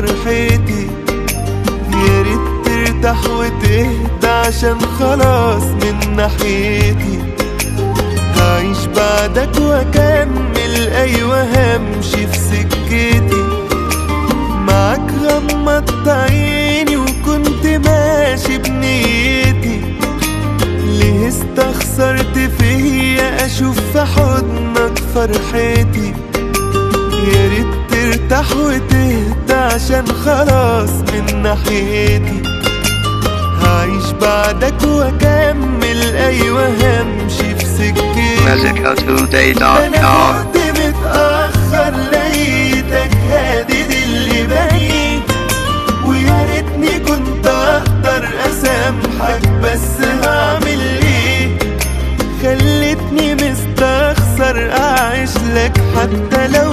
فرحتي يا ريت ترتاح وتهدى عشان خلاص من ناحيتي هعيش بعدك واكمل ايوه همشي في سكتي معاك غمضت عيني وكنت ماشي بنيتي ليه استخسرت فيا اشوف في حضنك فرحتي يا ريت ترتاح وتهدى عشان خلاص من ناحيتي هعيش بعدك واكمل ايوه همشي في سكتي انا MusicaToday.com كنت متاخر لقيتك هادد اللي باين ويا ريتني كنت اقدر اسامحك بس هعمل ايه خلتني مستخسر اعيش لك حتى لو